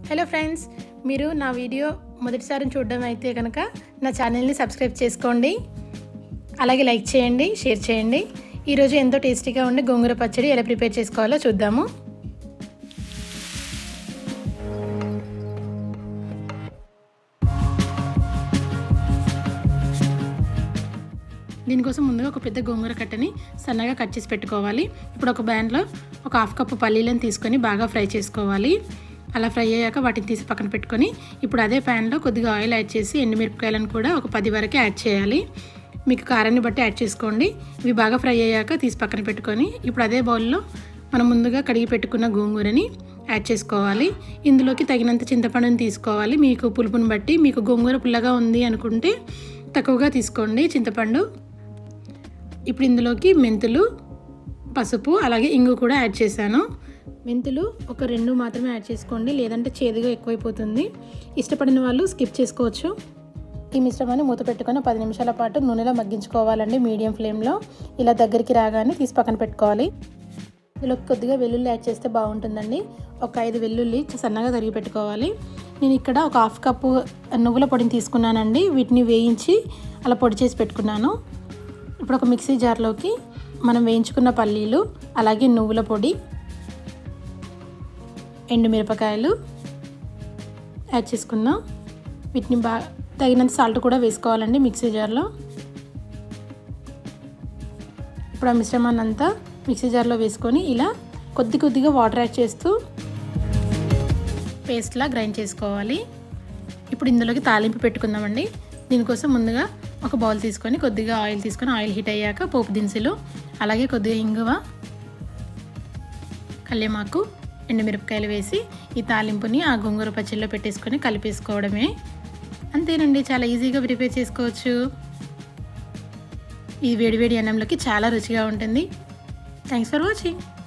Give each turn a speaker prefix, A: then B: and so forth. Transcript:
A: hello friends మీరు నా video మొదటిసారి చూడడం అయితే కనుక నా ఛానల్ని సబ్స్క్రైబ్ చేసుకోండి అలాగే లైక్ చేయండి షేర్ చేయండి ఈరోజు ఎంతో టేస్టీగా ఉండే గోంగూర పచ్చడి ఎలా ప్రిపేర్ చేసుకోవాలో చూద్దాము దీనికోసం ముందుగా ఒక పెద్ద గోంగూర కట్టని సన్నగా కట్ చేసి పెట్టుకోవాలి ఇప్పుడు ఒక బ్యాన్లో ఒక హాఫ్ కప్పు పల్లీలను తీసుకొని బాగా ఫ్రై చేసుకోవాలి అలా ఫ్రై అయ్యాక వాటిని తీసి పక్కన పెట్టుకొని ఇప్పుడు అదే ప్యాన్లో కొద్దిగా ఆయిల్ యాడ్ చేసి ఎండుమిరపకాయలను కూడా ఒక పది వరకు యాడ్ చేయాలి మీకు కారాన్ని బట్టి యాడ్ చేసుకోండి ఇవి బాగా ఫ్రై అయ్యాక తీసి పక్కన పెట్టుకొని ఇప్పుడు అదే బౌల్లో మనం ముందుగా కడిగి పెట్టుకున్న గోంగూరని యాడ్ చేసుకోవాలి ఇందులోకి తగినంత చింతపండుని తీసుకోవాలి మీకు పులుపుని బట్టి మీకు గోంగూర పుల్లగా ఉంది అనుకుంటే తక్కువగా తీసుకోండి చింతపండు ఇప్పుడు ఇందులోకి మెంతులు పసుపు అలాగే ఇంగు కూడా యాడ్ చేశాను మెంతులు ఒక రెండు మాత్రమే యాడ్ చేసుకోండి లేదంటే చేదుగా ఎక్కువైపోతుంది ఇష్టపడిన వాళ్ళు స్కిప్ చేసుకోవచ్చు ఈ మిశ్రమాన్ని మూత పెట్టుకొని పది నిమిషాల పాటు నూనెలో మగ్గించుకోవాలండి మీడియం ఫ్లేమ్లో ఇలా దగ్గరికి రాగానే తీసి పక్కన పెట్టుకోవాలి ఇందులో కొద్దిగా వెల్లుల్లి యాడ్ చేస్తే బాగుంటుందండి ఒక ఐదు వెల్లుల్లి సన్నగా తరిగి పెట్టుకోవాలి నేను ఇక్కడ ఒక హాఫ్ కప్పు నువ్వుల పొడిని తీసుకున్నానండి వీటిని వేయించి అలా పొడి చేసి పెట్టుకున్నాను ఇప్పుడు ఒక మిక్సీ జార్లోకి మనం వేయించుకున్న పల్లీలు అలాగే నువ్వుల పొడి ఎండుమిరపకాయలు యాడ్ చేసుకుందాం వీటిని బాగా తగినంత సాల్ట్ కూడా వేసుకోవాలండి మిక్సీ జార్లో ఇప్పుడు ఆ మిశ్రమాన్ని అంతా మిక్సీ జార్లో వేసుకొని ఇలా కొద్ది కొద్దిగా వాటర్ యాడ్ చేస్తూ పేస్ట్లా గ్రైండ్ చేసుకోవాలి ఇప్పుడు ఇందులోకి తాలింపు పెట్టుకుందామండి దీనికోసం ముందుగా ఒక బౌల్ తీసుకొని కొద్దిగా ఆయిల్ తీసుకొని ఆయిల్ హీట్ అయ్యాక పోపు దినుసులు అలాగే కొద్దిగా ఇంగువ కళ్యమాకు ఎండుమిరపకాయలు వేసి ఈ తాలింపుని ఆ గోంగూర పచ్చడిలో పెట్టేసుకొని కలిపేసుకోవడమే అంతేనండి చాలా ఈజీగా ప్రిపేర్ చేసుకోవచ్చు ఈ వేడివేడి అన్నంలోకి చాలా రుచిగా ఉంటుంది థ్యాంక్స్ ఫర్ వాచింగ్